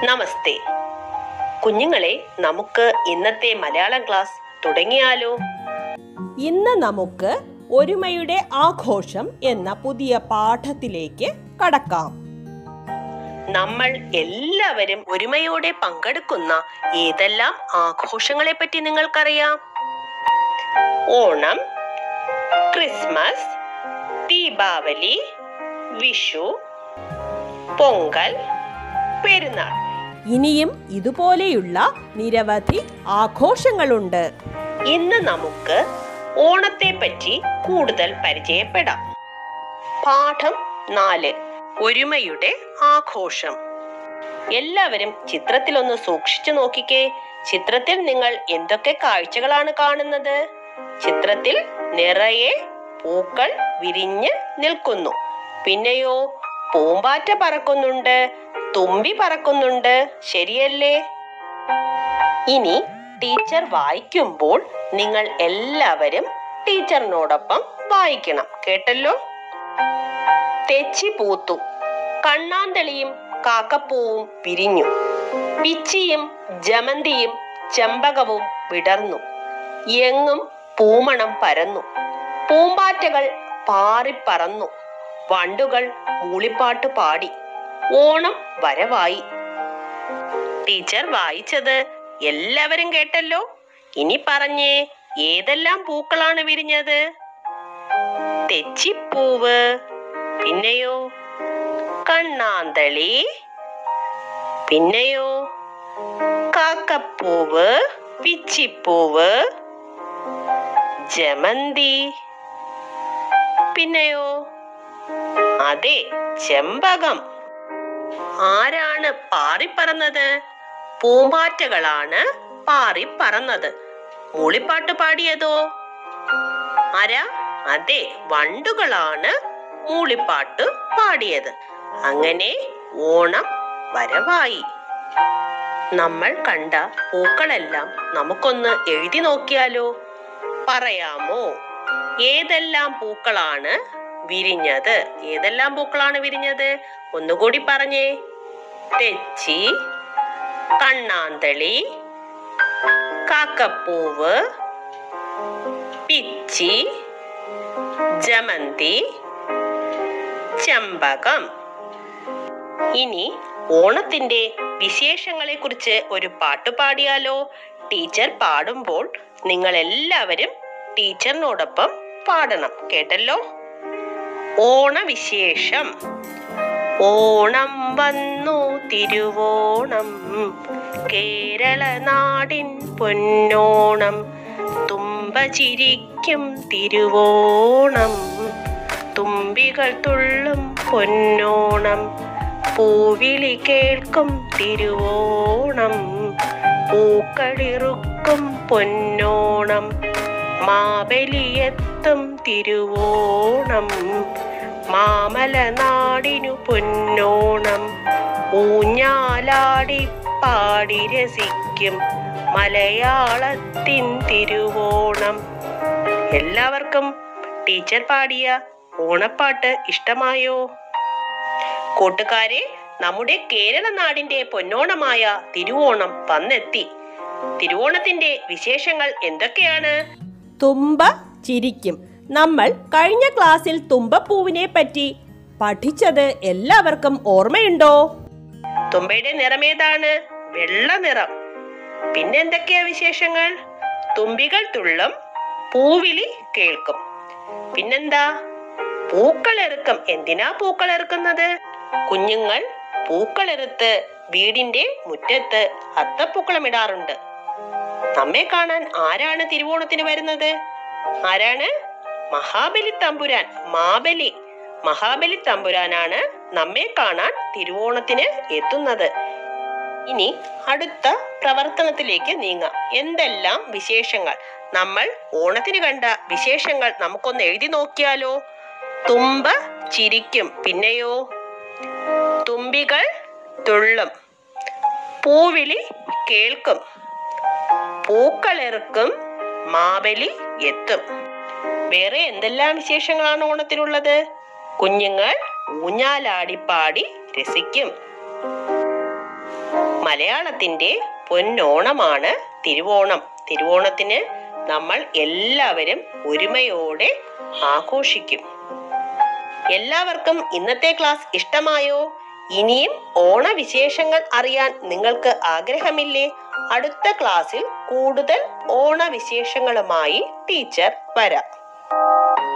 നമസ്തേ കുഞ്ഞുങ്ങളെ നമുക്ക് ഇന്നത്തെ മലയാളം ക്ലാസ് തുടങ്ങിയാലോ ഇന്ന് നമുക്ക് ഒരുമയുടെ ആഘോഷം എന്ന പുതിയ പാഠത്തിലേക്ക് കടക്കാം നമ്മൾ എല്ലാവരും ഒരുമയോടെ പങ്കെടുക്കുന്ന ഏതെല്ലാം ആഘോഷങ്ങളെ പറ്റി നിങ്ങൾക്കറിയാം ഓണം ക്രിസ്മസ് ദീപാവലി വിഷു പൊങ്കൽ പെരുന്നാൾ ഇനിയും ഇതുപോലെയുള്ള നിരവധി ആഘോഷങ്ങളുണ്ട് ഇന്ന് നമുക്ക് ഓണത്തെ പറ്റി കൂടുതൽ പരിചയപ്പെടാം പാഠം നാല് ഒരുമയുടെ ആഘോഷം എല്ലാവരും ചിത്രത്തിലൊന്ന് സൂക്ഷിച്ചു നോക്കിക്കേ ചിത്രത്തിൽ നിങ്ങൾ എന്തൊക്കെ കാഴ്ചകളാണ് കാണുന്നത് ചിത്രത്തിൽ നിറയെ പൂക്കൾ വിരിഞ്ഞ് നിൽക്കുന്നു പിന്നെയോ പൂമ്പാറ്റ പറക്കുന്നുണ്ട് തുമ്പി പറക്കുന്നുണ്ട് ശരിയല്ലേ ഇനി ടീച്ചർ വായിക്കുമ്പോൾ നിങ്ങൾ എല്ലാവരും ടീച്ചറിനോടൊപ്പം വായിക്കണം കേട്ടല്ലോ തെച്ചി പൂത്തു കണ്ണാന്തളിയും കാക്കപ്പൂവും വിരിഞ്ഞു പിച്ചിയും ജമന്തിയും ചെമ്പകവും വിടർന്നു എങ്ങും പൂമണം പരന്നു പൂമ്പാറ്റകൾ പാറിപ്പറന്നു വണ്ടുകൾ മൂളിപ്പാട്ട് പാടി ഓണം വരവായി ടീച്ചർ വായിച്ചത് എല്ലാവരും കേട്ടല്ലോ ഇനി പറഞ്ഞേ ഏതെല്ലാം പൂക്കളാണ് വിരിഞ്ഞത് തെച്ചിപ്പൂവ് പിന്നെയോ കണ്ണാന്തളി പിന്നെയോ കാക്കപ്പൂവ് പിച്ചിപ്പൂവ് ജമന്തി പിന്നെയോ അതെ ചെമ്പകം ആരാണ് പാറിപ്പറന്നത് പൂമ്പാറ്റകളാണ് പാറിപ്പറന്നത് മൂളിപ്പാട്ട് പാടിയതോ ആരാ അതെ വണ്ടുകളാണ് മൂളിപ്പാട്ട് പാടിയത് അങ്ങനെ ഓണം വരവായി നമ്മൾ കണ്ട പൂക്കളെല്ലാം നമുക്കൊന്ന് എഴുതി നോക്കിയാലോ പറയാമോ ഏതെല്ലാം പൂക്കളാണ് വിരിഞ്ഞത് ഏതെല്ലാം പൂക്കളാണ് വിരിഞ്ഞത് ഒന്നുകൂടി പറഞ്ഞേ തെച്ചി കണ്ണാന്തളി കാക്കപ്പൂവ് പിച്ചി ജമന്തി ചെമ്പകം ഇനി ഓണത്തിന്റെ വിശേഷങ്ങളെ കുറിച്ച് ഒരു പാട്ട് പാടിയാലോ ടീച്ചർ പാടുമ്പോൾ നിങ്ങൾ എല്ലാവരും ടീച്ചറിനോടൊപ്പം പാടണം കേട്ടല്ലോ ഓണവിശേഷം ഓണം വന്നു തിരുവോണം കേരള നാടിൻ പൊന്നോണം തുമ്പ ചിരിക്കും തിരുവോണം തുമ്പികൾ തുള്ളും പൊന്നോണം പൂവിളി കേൾക്കും തിരുവോണം പൂക്കളിറുക്കും പൊന്നോണം മാബലിയെത്തും തിരുവോണം മാമല നാടിനു പൊന്നോണം ഊഞ്ഞാലാടി പാടി രസിക്കും മലയാളത്തിൻ തിരുവോണം എല്ലാവർക്കും ടീച്ചർ പാടിയ ഓണപ്പാട്ട് ഇഷ്ടമായോ കൂട്ടുകാരെ നമ്മുടെ കേരള നാടിന്റെ പൊന്നോണമായ തിരുവോണം വന്നെത്തി തിരുവോണത്തിന്റെ വിശേഷങ്ങൾ എന്തൊക്കെയാണ് തുമ്പ ചിരിക്കും നമ്മൾ കഴിഞ്ഞ ക്ലാസ്സിൽ തുമ്പപ്പൂവിനെ പറ്റി പഠിച്ചത് എല്ലാവർക്കും ഓർമ്മയുണ്ടോ തുമ്പയുടെ നിറമേതാണ് വെള്ള നിറം പിന്നെ എന്തൊക്കെയാ വിശേഷങ്ങൾ തുമ്പികൾ തുള്ളും പൂവിളി കേൾക്കും പിന്നെന്താ പൂക്കളെറുക്കം എന്തിനാ പൂക്കളെറുക്കുന്നത് കുഞ്ഞുങ്ങൾ പൂക്കളെറുത്ത് വീടിന്റെ മുറ്റത്ത് അത്തപ്പൂക്കളം ഇടാറുണ്ട് നമ്മെ കാണാൻ ആരാണ് തിരുവോണത്തിന് വരുന്നത് ആരാണ് മഹാബലി തമ്പുരാൻ മാബലി മഹാബലി തമ്പുരാനാണ് നമ്മെ കാണാൻ തിരുവോണത്തിന് എത്തുന്നത് ഇനി അടുത്ത പ്രവർത്തനത്തിലേക്ക് നീങ്ങാം എന്തെല്ലാം വിശേഷങ്ങൾ നമ്മൾ ഓണത്തിന് കണ്ട വിശേഷങ്ങൾ നമുക്കൊന്ന് എഴുതി നോക്കിയാലോ തുമ്പ ചിരിക്കും പിന്നെയോ തുമ്പികൾ തുള്ളും പൂവിളി കേൾക്കും പൂക്കളെറുക്കും മാബലി എത്തും വേറെ എന്തെല്ലാം വിശേഷങ്ങളാണ് ഓണത്തിനുള്ളത് കുഞ്ഞുങ്ങൾ ഊഞ്ഞാലാടിപ്പാടി രസിക്കും മലയാളത്തിന്റെ പൊന്നോണമാണ് തിരുവോണം തിരുവോണത്തിന് നമ്മൾ എല്ലാവരും ഒരുമയോടെ ആഘോഷിക്കും എല്ലാവർക്കും ഇന്നത്തെ ക്ലാസ് ഇഷ്ടമായോ ഇനിയും ഓണവിശേഷങ്ങൾ അറിയാൻ നിങ്ങൾക്ക് ആഗ്രഹമില്ലേ അടുത്ത ക്ലാസ്സിൽ കൂടുതൽ ഓണവിശേഷങ്ങളുമായി ടീച്ചർ വരാം